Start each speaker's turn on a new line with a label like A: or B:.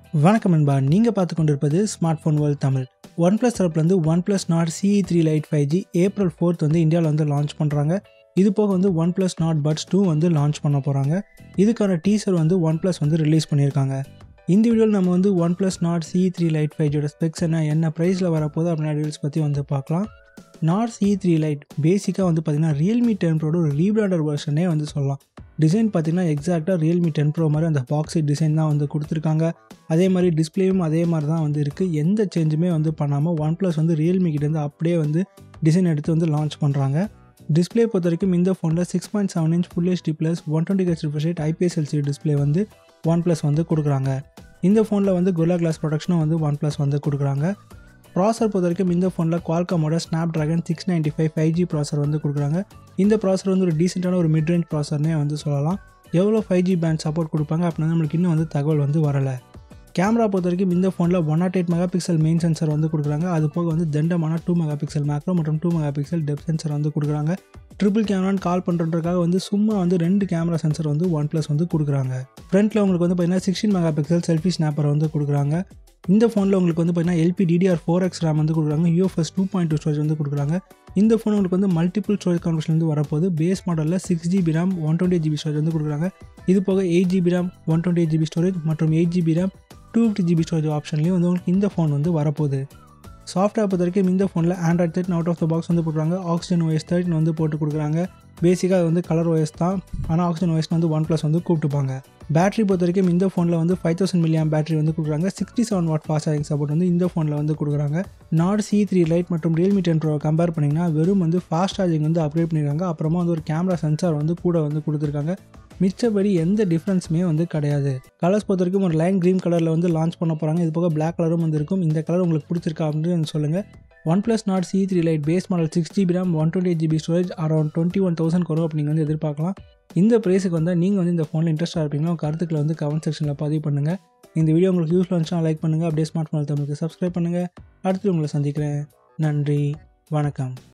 A: வணக்கம் நண்பா நீங்கள் பார்த்து கொண்டிருப்பது smart phone world Tamil OnePlus தரப்புலேருந்து OnePlus Nord CE three lite five G April fourth வந்து இந்தியாவில் வந்து லான்ச் பண்ணுறாங்க இது போக வந்து OnePlus Nord buds two வந்து லான்ச் பண்ண போகிறாங்க இதுக்கான டீசர் வந்து ஒன் ப்ளஸ் வந்து ரிலீஸ் பண்ணியிருக்காங்க இந்த வீடியோவில் நம்ம வந்து OnePlus Nord CE three lite five ஜியோட ஸ்பெக்ஸ் என்ன என்ன ப்ரைஸில் வரப்போகுது அப்படின்னா டீல்ஸ் பற்றி வந்து பார்க்கலாம் நாட் சி த்ரீ லைட் பேசிக்காக வந்து பார்த்திங்கன்னா ரியல்மி டென் ப்ரோட ஒரு ரீபிராண்டர் வெர்ஷனே வந்து சொல்லலாம் டிசைன் பார்த்திங்கன்னா எக்ஸாக்டாக ரியல்மி டென் ப்ரோ மாதிரி அந்த பாக்ஸி டிசைன் தான் வந்து கொடுத்துருக்காங்க அதே மாதிரி டிஸ்பிளேயும் அதே மாதிரி தான் வந்து இருக்குது எந்த சேஞ்சுமே வந்து பண்ணாமல் ஒன் ப்ளஸ் வந்து ரியல்மி கிட்டேருந்து அப்படியே வந்து டிசைன் எடுத்து வந்து லான்ச் பண்ணுறாங்க டிஸ்பிளே பொறுத்த வரைக்கும் இந்த ஃபோனில் six point seven inch full HD plus one twenty H refresh IPS LC display வந்து ஒன் ப்ளஸ் வந்து கொடுக்குறாங்க இந்த ஃபோனில் வந்து குலா கிளாஸ் ப்ரொடக்ஷனும் வந்து ஒன் ப்ளஸ் வந்து கொடுக்குறாங்க ப்ராசர் பொறுத்த வரைக்கும் இந்த ஃபோனில் குவால்காமோட Snapdragon six ninety five five G processor வந்து கொடுக்குறாங்க இந்த ப்ராசர் வந்து ஒரு டீசெண்டான ஒரு மிட் ரேஞ்ச் ப்ராசர்னே வந்து சொல்லலாம் எவ்வளோ ஃபைவ் ஜி பேண்ட் சப்போர்ட் கொடுப்பாங்க அப்படின்னா நம்மளுக்கு இன்னும் வந்து தகவல் வந்து வரலை கேமரா பொறுத்த வரைக்கும் இந்த ஃபோனில் one nought eight megapixel main sensor வந்து கொடுக்குறாங்க அது போக வந்து தண்டமான டூ மெகா பிக்சல் மேக்ரோ மற்றும் two megapixel depth sensor வந்து கொடுக்குறாங்க ட்ரிபிள் கேமரான்னு கால் பண்ணுறதுக்காக வந்து சும்மா வந்து ரெண்டு கேமரா சென்சர் வந்து ஒன் ப்ளஸ் வந்து கொடுக்குறாங்க ஃப்ரண்ட்டில் உங்களுக்கு வந்து பார்த்தீங்கன்னா sixteen megapixel selfie snapper வந்து கொடுக்குறாங்க இந்த ஃபோனில் உங்களுக்கு வந்து பார்த்தீங்கன்னா LP DDR four X RAM வந்து கொடுக்குறாங்க UFS two point two storage வந்து கொடுக்குறாங்க இந்த ஃபோன் உங்களுக்கு வந்து மல்டிபிள் ஸ்டோரேஜ் கான்வர்ஷன்லேருந்து வரப்போது பேஸ் மாடலில் six GB RAM one twenty GB storage வந்து கொடுக்குறாங்க இது போக eight GB RAM one twenty eight GB storage மற்றும் eight GB RAM two fifty GB storage ஆப்ஷன்லேயும் வந்து உங்களுக்கு இந்த ஃபோன் வந்து வரப்போகுது சாஃப்ட்வேர் பொறுத்த வரைக்கும் இந்த ஃபோனில் Android thirteen out of the box வந்து போட்டுருக்காங்க ஆக்சிஜன் ஓஎஸ் தேர்ட்டின் வந்து போட்டு கொடுக்குறாங்க பேசிக்காக வந்து கலர் ஓஎஸ் தான் ஆனால் ஆக்சிஜன் ஓஎஸ் வந்து ஒன் ப்ளஸ் வந்து கூப்பிட்டுப்பாங்க பேட்டரி பொறுத்த வரைக்கும் இந்த ஃபோனில் வந்து ஃபைவ் தௌசண்ட் மில்லியம் பேட்டரி வந்து கொடுக்குறாங்க sixty seven watt fast charging support வந்து இந்த ஃபோனில் வந்து கொடுக்குறாங்க நாட் சி த்ரீ லைட் மற்றும் ரியல்மி டென் ப்ரோ கம்பேர் பண்ணிங்கன்னா வெறும் வந்து ஃபாஸ்ட் சார்ஜிங் வந்து அப்கிரேட் பண்ணியிருக்காங்க அப்புறமா வந்து ஒரு கேமரா சென்சார் வந்து கூட வந்து கொடுத்துருக்காங்க மிச்சபடி எந்த டிஃப்ரென்ஸுமே வந்து கிடையாது கலர்ஸ் பொறுத்த வரைக்கும் ஒரு லைன் க்ரீன் கலரில் வந்து லான்ச் பண்ண போகிறாங்க இது போக பிளாக் கலரும் வந்து இருக்கும் இந்த கலர் உங்களுக்கு பிடிச்சிருக்கா அப்படின்னு சொல்லுங்கள் OnePlus Nord C three Lite base model six GB RAM one twenty eight GB storage around twenty one thousand குறவு அப்படி நீங்கள் வந்து எதிர்பார்க்கலாம் இந்த ப்ரைஸுக்கு வந்து நீங்கள் வந்து இந்த ஃபோனில் இன்ட்ரெஸ்ட்டாக இருப்பீங்களா உங்கள் கருத்துக்களை வந்து கமெண்ட் செக்ஷனில் பதிவு பண்ணுங்கள் இந்த வீடியோ உங்களுக்கு யூஸ்ஃபுல் இருந்துச்சுன்னா லைக் பண்ணுங்கள் அப்படியே ஸ்மார்ட் ஃபோன் தமிழுக்கு சப்ஸ்கிரைப் பண்ணுங்கள் அடுத்து உங்களை சந்திக்கிறேன் நன்றி வணக்கம்